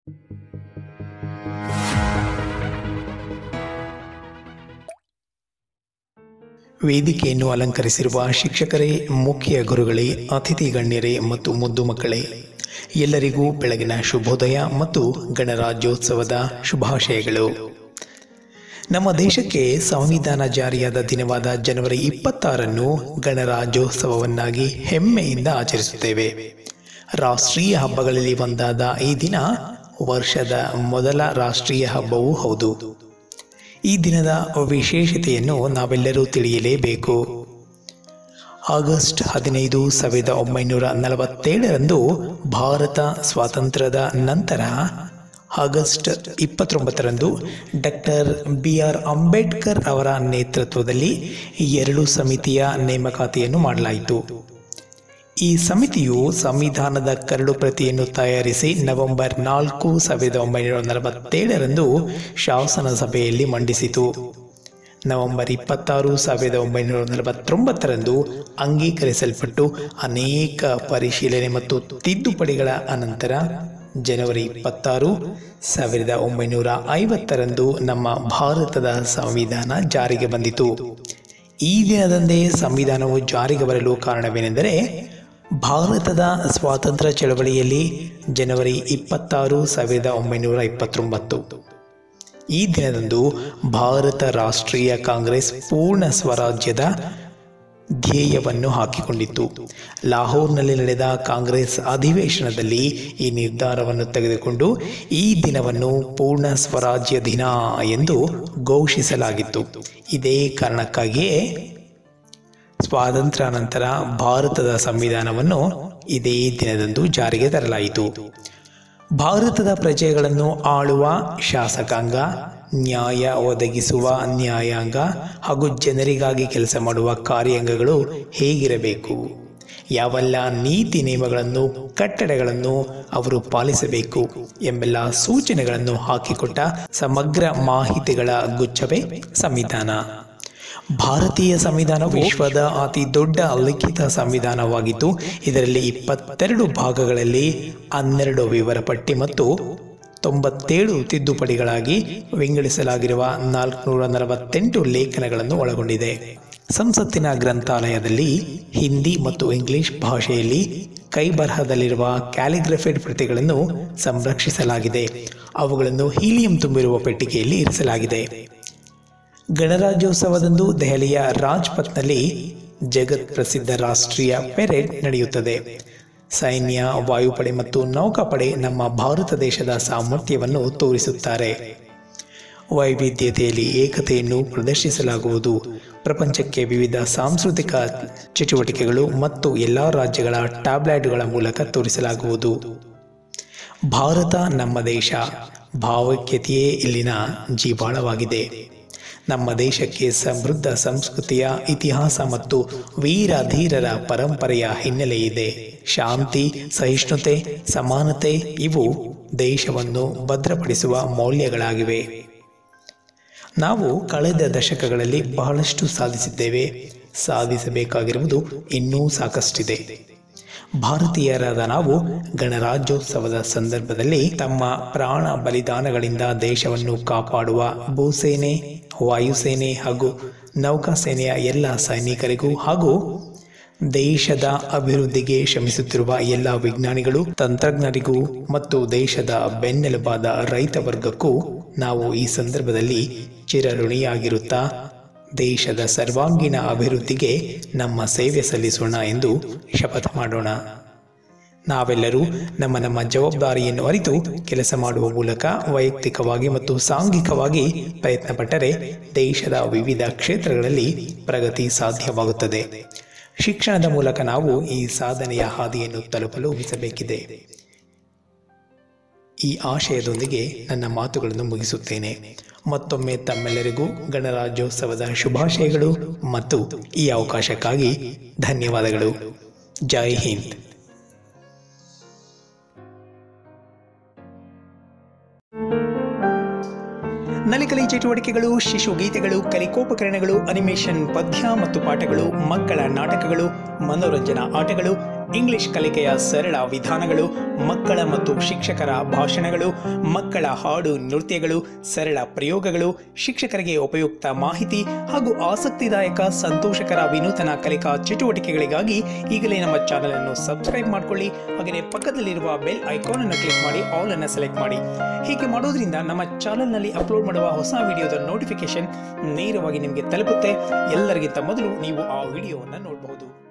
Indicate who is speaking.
Speaker 1: ವೇದಿಕೆಯನ್ನು ಅಲಂಕರಿಸಿರುವ ಶಿಕ್ಷಕರೇ ಮುಖ್ಯ ಗುರುಗಳೇ ಅತಿಥಿ ಗಣ್ಯರೇ ಮತ್ತು ಮುದ್ದು ಮಕ್ಕಳೇ ಎಲ್ಲರಿಗೂ ಬೆಳಗಿನ ಶುಭೋದಯ ಮತ್ತು ಗಣರಾಜ್ಯೋತ್ಸವದ ಶುಭಾಶಯಗಳು ನಮ್ಮ ದೇಶಕ್ಕೆ ಸಂವಿಧಾನ ಜಾರಿಯಾದ ದಿನವಾದ ಜನವರಿ ಇಪ್ಪತ್ತಾರನ್ನು ಗಣರಾಜ್ಯೋತ್ಸವವನ್ನಾಗಿ ಹೆಮ್ಮೆಯಿಂದ ಆಚರಿಸುತ್ತೇವೆ ರಾಷ್ಟ್ರೀಯ ಹಬ್ಬಗಳಲ್ಲಿ ಒಂದಾದ ಈ ದಿನ ವರ್ಷದ ಮೊದಲ ರಾಷ್ಟ್ರೀಯ ಹಬ್ಬವೂ ಹೌದು ಈ ದಿನದ ವಿಶೇಷತೆಯನ್ನು ನಾವೆಲ್ಲರೂ ತಿಳಿಯಲೇಬೇಕು ಆಗಸ್ಟ್ ಹದಿನೈದು ಸಾವಿರದ ಒಂಬೈನೂರ ನಲವತ್ತೇಳರಂದು ಭಾರತ ಸ್ವಾತಂತ್ರ್ಯದ ನಂತರ ಆಗಸ್ಟ್ ಇಪ್ಪತ್ತೊಂಬತ್ತರಂದು ಡಾಕ್ಟರ್ ಬಿ ಆರ್ ಅಂಬೇಡ್ಕರ್ ಅವರ ನೇತೃತ್ವದಲ್ಲಿ ಎರಡು ಸಮಿತಿಯ ನೇಮಕಾತಿಯನ್ನು ಮಾಡಲಾಯಿತು ಈ ಸಮಿತಿಯು ಸಂವಿಧಾನದ ಕರಡು ಪ್ರತಿಯನ್ನು ತಯಾರಿಸಿ ನವೆಂಬರ್ ನಾಲ್ಕು ಸಾವಿರದ ಒಂಬೈನೂರ ನಲವತ್ತೇಳರಂದು ಶಾಸನ ಸಭೆಯಲ್ಲಿ ಮಂಡಿಸಿತು ನವೆಂಬರ್ ಇಪ್ಪತ್ತಾರು ಸಾವಿರದ ಒಂಬೈನೂರ ನಲವತ್ತೊಂಬತ್ತರಂದು ಅಂಗೀಕರಿಸಲ್ಪಟ್ಟು ಅನೇಕ ಪರಿಶೀಲನೆ ಮತ್ತು ತಿದ್ದುಪಡಿಗಳ ಅನಂತರ ಜನವರಿ ಇಪ್ಪತ್ತಾರು ಸಾವಿರದ ಒಂಬೈನೂರ ಐವತ್ತರಂದು ನಮ್ಮ ಭಾರತದ ಸಂವಿಧಾನ ಜಾರಿಗೆ ಬಂದಿತು ಈ ದಿನದಂದೇ ಸಂವಿಧಾನವು ಜಾರಿಗೆ ಬರಲು ಕಾರಣವೇನೆಂದರೆ ಭಾರತದ ಸ್ವಾತಂತ್ರ್ಯ ಚಳವಳಿಯಲ್ಲಿ ಜನವರಿ ಇಪ್ಪತ್ತಾರು ಸಾವಿರದ ಒಂಬೈನೂರ ಇಪ್ಪತ್ತೊಂಬತ್ತು ಈ ದಿನದಂದು ಭಾರತ ರಾಷ್ಟ್ರೀಯ ಕಾಂಗ್ರೆಸ್ ಪೂರ್ಣ ಸ್ವರಾಜ್ಯದ ಧ್ಯೇಯವನ್ನು ಹಾಕಿಕೊಂಡಿತ್ತು ಲಾಹೋರ್ನಲ್ಲಿ ನಡೆದ ಕಾಂಗ್ರೆಸ್ ಅಧಿವೇಶನದಲ್ಲಿ ಈ ನಿರ್ಧಾರವನ್ನು ತೆಗೆದುಕೊಂಡು ಈ ದಿನವನ್ನು ಪೂರ್ಣ ಸ್ವರಾಜ್ಯ ದಿನ ಎಂದು ಘೋಷಿಸಲಾಗಿತ್ತು ಇದೇ ಕಾರಣಕ್ಕಾಗಿಯೇ ಸ್ವಾತಂತ್ರ್ಯ ನಂತರ ಭಾರತದ ಸಂವಿಧಾನವನ್ನು ಇದೇ ದಿನದಂದು ಜಾರಿಗೆ ತರಲಾಯಿತು ಭಾರತದ ಪ್ರಜೆಗಳನ್ನು ಆಳುವ ಶಾಸಕಾಂಗ ನ್ಯಾಯ ಒದಗಿಸುವ ನ್ಯಾಯಾಂಗ ಹಾಗೂ ಜನರಿಗಾಗಿ ಕೆಲಸ ಮಾಡುವ ಕಾರ್ಯಾಂಗಗಳು ಹೇಗಿರಬೇಕು ಯಾವೆಲ್ಲ ನೀತಿ ನಿಯಮಗಳನ್ನು ಕಟ್ಟಡಗಳನ್ನು ಅವರು ಪಾಲಿಸಬೇಕು ಎಂಬೆಲ್ಲ ಸೂಚನೆಗಳನ್ನು ಹಾಕಿಕೊಟ್ಟ ಸಮಗ್ರ ಮಾಹಿತಿಗಳ ಗುಚ್ಛವೇ ಸಂವಿಧಾನ ಭಾರತೀಯ ಸಂವಿಧಾನ ವಿಶ್ವದ ಅತಿ ದೊಡ್ಡ ಲಿಖಿತ ಸಂವಿಧಾನವಾಗಿದ್ದು ಇದರಲ್ಲಿ ಇಪ್ಪತ್ತೆರಡು ಭಾಗಗಳಲ್ಲಿ ಹನ್ನೆರಡು ವಿವರ ಪಟ್ಟಿ ಮತ್ತು ತೊಂಬತ್ತೇಳು ತಿದ್ದುಪಡಿಗಳಾಗಿ ವಿಂಗಡಿಸಲಾಗಿರುವ ನಾಲ್ಕುನೂರ ನಲವತ್ತೆಂಟು ಲೇಖನಗಳನ್ನು ಒಳಗೊಂಡಿದೆ ಸಂಸತ್ತಿನ ಗ್ರಂಥಾಲಯದಲ್ಲಿ ಹಿಂದಿ ಮತ್ತು ಇಂಗ್ಲಿಷ್ ಭಾಷೆಯಲ್ಲಿ ಕೈಬರಹದಲ್ಲಿರುವ ಕ್ಯಾಲಿಗ್ರಫೆಡ್ ಪ್ರತಿಗಳನ್ನು ಸಂರಕ್ಷಿಸಲಾಗಿದೆ ಅವುಗಳನ್ನು ಹೀಲಿಯಂ ತುಂಬಿರುವ ಪೆಟ್ಟಿಗೆಯಲ್ಲಿ ಇರಿಸಲಾಗಿದೆ ಗಣರಾಜ್ಯೋತ್ಸವದಂದು ದೆಹಲಿಯ ರಾಜ್ಪಥ್ನಲ್ಲಿ ಜಗತ್ ಪ್ರಸಿದ್ಧ ರಾಷ್ಟ್ರೀಯ ಪೆರೇಡ್ ನಡೆಯುತ್ತದೆ ಸೈನ್ಯ ವಾಯುಪಡೆ ಮತ್ತು ನೌಕಾಪಡೆ ನಮ್ಮ ಭಾರತ ದೇಶದ ಸಾಮರ್ಥ್ಯವನ್ನು ತೋರಿಸುತ್ತಾರೆ ವೈವಿಧ್ಯತೆಯಲ್ಲಿ ಏಕತೆಯನ್ನು ಪ್ರದರ್ಶಿಸಲಾಗುವುದು ಪ್ರಪಂಚಕ್ಕೆ ವಿವಿಧ ಸಾಂಸ್ಕೃತಿಕ ಚಟುವಟಿಕೆಗಳು ಮತ್ತು ಎಲ್ಲ ರಾಜ್ಯಗಳ ಟ್ಯಾಬ್ಲೆಟ್ಗಳ ಮೂಲಕ ತೋರಿಸಲಾಗುವುದು ಭಾರತ ನಮ್ಮ ದೇಶ ಭಾವೈಕ್ಯತೆಯೇ ಇಲ್ಲಿನ ಜೀವಾಳವಾಗಿದೆ ನಮ್ಮ ದೇಶಕ್ಕೆ ಸಮೃದ್ಧ ಸಂಸ್ಕೃತಿಯ ಇತಿಹಾಸ ಮತ್ತು ವೀರ ಧೀರರ ಪರಂಪರೆಯ ಹಿನ್ನೆಲೆ ಇದೆ ಶಾಂತಿ ಸಹಿಷ್ಣುತೆ ಸಮಾನತೆ ಇವು ದೇಶವನ್ನು ಭದ್ರಪಡಿಸುವ ಮೌಲ್ಯಗಳಾಗಿವೆ ನಾವು ಕಳೆದ ದಶಕಗಳಲ್ಲಿ ಬಹಳಷ್ಟು ಸಾಧಿಸಿದ್ದೇವೆ ಸಾಧಿಸಬೇಕಾಗಿರುವುದು ಇನ್ನೂ ಸಾಕಷ್ಟಿದೆ ಭಾರತೀಯರಾದ ನಾವು ಗಣರಾಜ್ಯೋತ್ಸವದ ಸಂದರ್ಭದಲ್ಲಿ ತಮ್ಮ ಪ್ರಾಣ ಬಲಿದಾನಗಳಿಂದ ದೇಶವನ್ನು ಕಾಪಾಡುವ ಭೂಸೇನೆ ವಾಯುಸೇನೆ ಹಾಗೂ ನೌಕಾಸೇನೆಯ ಎಲ್ಲ ಸೈನಿಕರಿಗೂ ಹಾಗೂ ದೇಶದ ಅಭಿವೃದ್ಧಿಗೆ ಶ್ರಮಿಸುತ್ತಿರುವ ಎಲ್ಲ ವಿಜ್ಞಾನಿಗಳು ತಂತ್ರಜ್ಞರಿಗೂ ಮತ್ತು ದೇಶದ ಬೆನ್ನೆಲುಬಾದ ರೈತ ವರ್ಗಕ್ಕೂ ನಾವು ಈ ಸಂದರ್ಭದಲ್ಲಿ ಚಿರಋಣಿಯಾಗಿರುತ್ತಾ ದೇಶದ ಸರ್ವಾಂಗೀಣ ಅಭಿವೃದ್ಧಿಗೆ ನಮ್ಮ ಸೇವೆ ಸಲ್ಲಿಸೋಣ ಎಂದು ಶಪಥ ಮಾಡೋಣ ನಾವೆಲ್ಲರೂ ನಮ್ಮ ನಮ್ಮ ಜವಾಬ್ದಾರಿಯನ್ನು ಅರಿತು ಕೆಲಸ ಮಾಡುವ ಮೂಲಕ ವೈಯಕ್ತಿಕವಾಗಿ ಮತ್ತು ಸಾಂಘಿಕವಾಗಿ ಪ್ರಯತ್ನಪಟ್ಟರೆ ದೇಶದ ವಿವಿಧ ಕ್ಷೇತ್ರಗಳಲ್ಲಿ ಪ್ರಗತಿ ಸಾಧ್ಯವಾಗುತ್ತದೆ ಶಿಕ್ಷಣದ ಮೂಲಕ ನಾವು ಈ ಸಾಧನೆಯ ಹಾದಿಯನ್ನು ತಲುಪಲು ಮಿಸಬೇಕಿದೆ ಈ ಆಶಯದೊಂದಿಗೆ ನನ್ನ ಮಾತುಗಳನ್ನು ಮುಗಿಸುತ್ತೇನೆ ಮತ್ತೊಮ್ಮೆ ತಮ್ಮೆಲ್ಲರಿಗೂ ಗಣರಾಜ್ಯೋತ್ಸವದ ಶುಭಾಶಯಗಳು ಮತ್ತು ಈ ಅವಕಾಶಕ್ಕಾಗಿ ಧನ್ಯವಾದಗಳು ಜೈ ಹಿಂದ್ ನಲಿಕಲಿ ಚಟುವಟಿಕೆಗಳು ಶಿಶು ಗೀತೆಗಳು ಕಲಿಕೋಪಕರಣಗಳು ಅನಿಮೇಷನ್ ಪದ್ಯ ಮತ್ತು ಪಾಠಗಳು ಮಕ್ಕಳ ನಾಟಕಗಳು ಮನೋರಂಜನಾ ಆಟಗಳು ಇಂಗ್ಲಿಷ್ ಕಲಿಕೆಯ ಸರಳ ವಿಧಾನಗಳು ಮಕ್ಕಳ ಮತ್ತು ಶಿಕ್ಷಕರ ಭಾಷಣಗಳು ಮಕ್ಕಳ ಹಾಡು ನೃತ್ಯಗಳು ಸರಳ ಪ್ರಯೋಗಗಳು ಶಿಕ್ಷಕರಿಗೆ ಉಪಯುಕ್ತ ಮಾಹಿತಿ ಹಾಗೂ ಆಸಕ್ತಿದಾಯಕ ಸಂತೋಷಕರ ವಿನೂತನ ಕಲಿಕಾ ಚಟುವಟಿಕೆಗಳಿಗಾಗಿ ಈಗಲೇ ನಮ್ಮ ಚಾನೆಲ್ ಅನ್ನು ಸಬ್ಸ್ಕ್ರೈಬ್ ಮಾಡಿಕೊಳ್ಳಿ ಹಾಗೆಯೇ ಪಕ್ಕದಲ್ಲಿರುವ ಬೆಲ್ ಐಕಾನ್ ಅನ್ನು ಕ್ಲಿಕ್ ಮಾಡಿ ಆಲ್ ಅನ್ನು ಸೆಲೆಕ್ಟ್ ಮಾಡಿ ಹೀಗೆ ಮಾಡೋದ್ರಿಂದ ನಮ್ಮ ಚಾನೆಲ್ನಲ್ಲಿ ಅಪ್ಲೋಡ್ ಮಾಡುವ ಹೊಸ ವಿಡಿಯೋದ ನೋಟಿಫಿಕೇಶನ್ ನೇರವಾಗಿ ನಿಮಗೆ ತಲುಪುತ್ತೆ ಎಲ್ಲರಿಗಿಂತ ಮೊದಲು ನೀವು ಆ ವಿಡಿಯೋವನ್ನು ನೋಡಬಹುದು